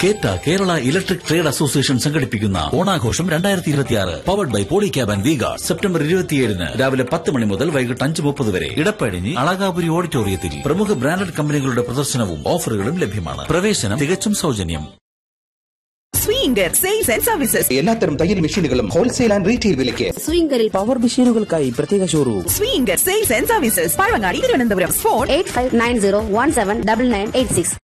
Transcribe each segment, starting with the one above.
കേറ്റ Kerala electric trade association സംഘടിപ്പിക്കുന്ന ഓണാഘോഷം രണ്ടായിരത്തി ഇരുപത്തിയാറ് powered by Polycab and വീഗ സെപ്റ്റംബർ ഇരുപത്തിയേഴിന് രാവിലെ പത്ത് മണി മുതൽ വൈകിട്ട് അഞ്ച് മുപ്പത് വരെ ഇടപ്പഴിഞ്ഞി അളകാപുരി ഓഡിറ്റോറിയത്തിൽ പ്രമുഖ ബ്രാൻഡഡ് കമ്പനികളുടെ പ്രദർശനവും ഓഫറുകളും ലഭ്യമാണ് പ്രവേശനം തികച്ചും സൗജന്യം സ്വീങ്കർ സെയിൽസ് ആൻഡ് സർവീസസ് എല്ലാത്തരം തയ്യൽ മെഷീനുകളും ഹോൾസെയിൽ ആൻഡ് റീറ്റെയിൽ വിലയ്ക്ക് സ്വിംഗറിൽ പവർ മെഷീനുകൾക്കായി പ്രത്യേക showroom swinger sales and services Pazhavangadi Thiruvananthapuram phone eight five nine zero one seven double nine eight six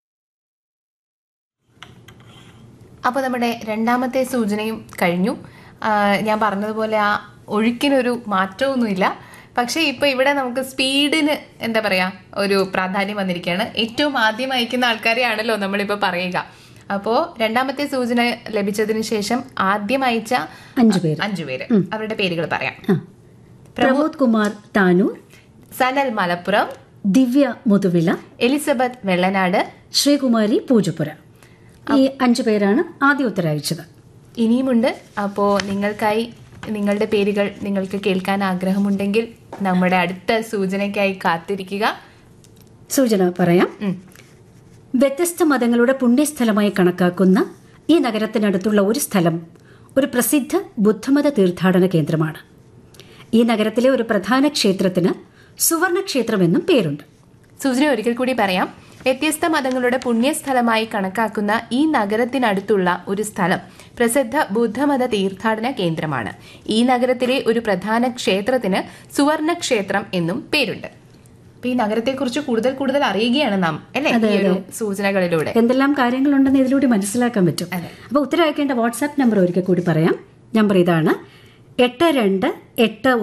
അപ്പോൾ നമ്മുടെ രണ്ടാമത്തെ സൂചനയും കഴിഞ്ഞു ആ, ഞാൻ പറഞ്ഞതുപോലെ ആ ഒഴുക്കിനൊരു മാറ്റമൊന്നുമില്ല പക്ഷേ ഇപ്പോൾ ഇവിടെ നമുക്ക് സ്പീഡിന് എന്താ പറയുക ഒരു പ്രാധാന്യം വന്നിരിക്കുകയാണ് ഏറ്റവും ആദ്യം അയക്കുന്ന ആൾക്കാരെയാണല്ലോ നമ്മളിപ്പോൾ പറയുക അപ്പോൾ രണ്ടാമത്തെ സൂചന ലഭിച്ചതിന് ശേഷം ആദ്യം അയച്ച അഞ്ചു പേര് അഞ്ചു പേര് അവരുടെ പേരുകൾ പറയാം പ്രമോദ് കുമാർ താനൂർ സനൽ മലപ്പുറം ദിവ്യ മുതുവില എലിസബത്ത് വെള്ളനാട് ശ്രീകുമാരി പൂജപ്പുര ഈ അഞ്ചു പേരാണ് ആദ്യ ഉത്തരം അയച്ചത് ഇനിയുമുണ്ട് അപ്പോൾ നിങ്ങൾക്കായി നിങ്ങളുടെ പേരുകൾ നിങ്ങൾക്ക് കേൾക്കാൻ ആഗ്രഹമുണ്ടെങ്കിൽ നമ്മുടെ അടുത്ത സൂചനയ്ക്കായി കാത്തിരിക്കുക സൂചന പറയാം വ്യത്യസ്ത മതങ്ങളുടെ പുണ്യസ്ഥലമായി കണക്കാക്കുന്ന ഈ നഗരത്തിനടുത്തുള്ള ഒരു സ്ഥലം ഒരു പ്രസിദ്ധ ബുദ്ധമത തീർത്ഥാടന കേന്ദ്രമാണ് ഈ നഗരത്തിലെ ഒരു പ്രധാന ക്ഷേത്രത്തിന് സുവർണക്ഷേത്രമെന്നും പേരുണ്ട് സൂചന ഒരിക്കൽ കൂടി പറയാം വ്യത്യസ്ത മതങ്ങളുടെ പുണ്യസ്ഥലമായി കണക്കാക്കുന്ന ഈ നഗരത്തിനടുത്തുള്ള ഒരു സ്ഥലം പ്രസിദ്ധ ബുദ്ധമത തീർത്ഥാടന കേന്ദ്രമാണ് ഈ നഗരത്തിലെ ഒരു പ്രധാന ക്ഷേത്രത്തിന് സുവർണ ക്ഷേത്രം എന്നും പേരുണ്ട് അപ്പൊ ഈ നഗരത്തെക്കുറിച്ച് കൂടുതൽ കൂടുതൽ അറിയുകയാണ് നാം അല്ലെ ഈ ഒരു സൂചനകളിലൂടെ എന്തെല്ലാം കാര്യങ്ങളുണ്ടെന്ന് ഇതിലൂടെ മനസ്സിലാക്കാൻ പറ്റും അപ്പോൾ ഉത്തരം അയക്കേണ്ട വാട്സാപ്പ് നമ്പർ ഒരിക്കൽ കൂടി പറയാം നമ്പർ ഇതാണ് എട്ട് രണ്ട് എട്ട്